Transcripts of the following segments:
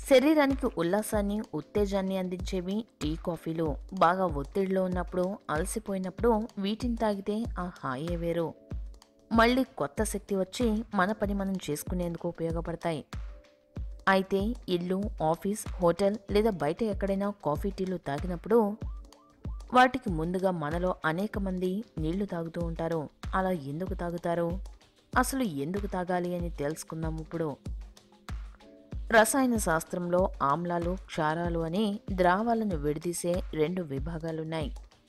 శరీరానికి ఉల్లాసాన్ని ఉత్తేజాన్ని అందించేవి టీ కాఫీలు బాగా ఒత్తిడిలో ఉన్నప్పుడు అలసిపోయినప్పుడు వీటిని తాగితే ఆ హాయే వేరు మళ్ళీ కొత్త శక్తి వచ్చి మన పని మనం చేసుకునేందుకు ఉపయోగపడతాయి అయితే ఇల్లు ఆఫీస్ హోటల్ లేదా బయట ఎక్కడైనా కాఫీ టీలు తాగినప్పుడు వాటికి ముందుగా మనలో అనేక మంది నీళ్లు తాగుతూ ఉంటారు అలా ఎందుకు తాగుతారు అసలు ఎందుకు తాగాలి అని తెలుసుకుందాం ఇప్పుడు రసాయన శాస్త్రంలో ఆమ్లాలు క్షారాలు అని ద్రావాలను విడదీసే రెండు విభాగాలున్నాయి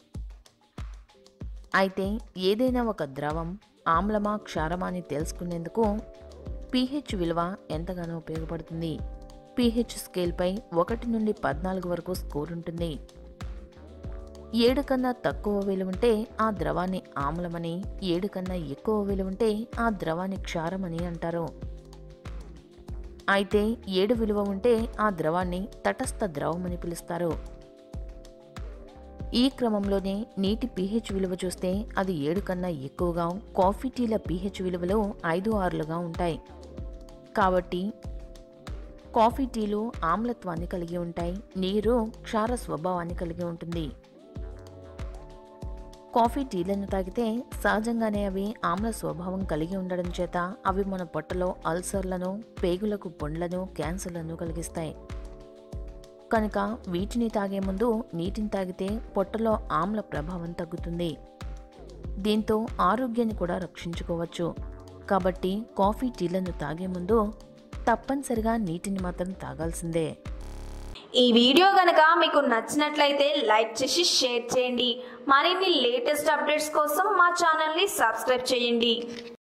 అయితే ఏదైనా ఒక ద్రవం ఆమ్లమా క్షారమా అని తెలుసుకునేందుకు pH విలువ ఎంతగానో ఉపయోగపడుతుంది pH స్కేల్పై ఒకటి నుండి పద్నాలుగు వరకు స్కోర్ ఉంటుంది ఏడు కన్నా తక్కువ విలువ ఉంటే ఆ ద్రవాన్ని ఆమ్లమని ఏడు కన్నా ఎక్కువ విలువ ఉంటే ఆ ద్రవాన్ని క్షారమని అంటారు అయితే ఏడు విలువ ఉంటే ఆ ద్రవాన్ని తటస్థ ద్రవమని పిలుస్తారు ఈ క్రమంలోనే నీటి pH విలువ చూస్తే అది ఏడు కన్నా ఎక్కువగా కాఫీ టీల pH విలువలు ఐదు ఆరులుగా ఉంటాయి కాబట్టి కాఫీ టీలు ఆమ్లత్వాన్ని కలిగి ఉంటాయి నీరు క్షార స్వభావాన్ని కలిగి ఉంటుంది కాఫీ టీలను తాగితే సహజంగానే అవి ఆమ్ల స్వభావం కలిగి ఉండడం చేత అవి మన పొట్టలో అల్సర్లను పేగులకు పొండ్లను క్యాన్సర్లను కలిగిస్తాయి కనుక వీటిని తాగే ముందు నీటిని తాగితే పొట్టలో ఆమ్ల ప్రభావం తగ్గుతుంది దీంతో ఆరోగ్యాన్ని కూడా రక్షించుకోవచ్చు కాబట్టి కాఫీ టీలను తాగే ముందు తప్పనిసరిగా నీటిని మాత్రం తాగాల్సిందే ఈ వీడియో గనక మీకు నచ్చినట్లయితే లైక్ చేసి షేర్ చేయండి మరిన్ని లేటెస్ట్ అప్డేట్స్ కోసం మా ఛానల్ని సబ్స్క్రైబ్ చేయండి